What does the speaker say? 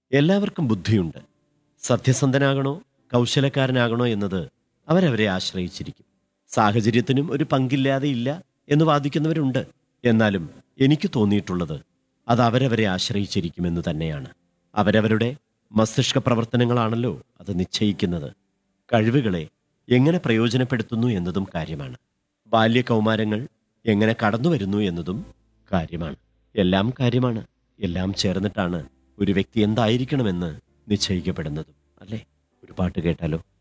എല്ലാവർക്കും ബുദ്ധിയുണ്ട് സത്യസന്ധനാകണോ കൗശലക്കാരനാകണോ എന്നത് അവരവരെ ആശ്രയിച്ചിരിക്കും സാഹചര്യത്തിനും ഒരു പങ്കില്ലാതെ ഇല്ല എന്ന് വാദിക്കുന്നവരുണ്ട് എന്നാലും എനിക്ക് തോന്നിയിട്ടുള്ളത് അത് അവരവരെ ആശ്രയിച്ചിരിക്കുമെന്ന് തന്നെയാണ് അവരവരുടെ മസ്തിഷ്ക പ്രവർത്തനങ്ങളാണല്ലോ അത് നിശ്ചയിക്കുന്നത് കഴിവുകളെ എങ്ങനെ പ്രയോജനപ്പെടുത്തുന്നു എന്നതും കാര്യമാണ് ബാല്യകൗമാരങ്ങൾ എങ്ങനെ കടന്നു വരുന്നു എന്നതും കാര്യമാണ് എല്ലാം കാര്യമാണ് എല്ലാം ചേർന്നിട്ടാണ് ഒരു വ്യക്തി എന്തായിരിക്കണമെന്ന് നിശ്ചയിക്കപ്പെടുന്നതും അല്ലേ ഒരു പാട്ട് കേട്ടാലോ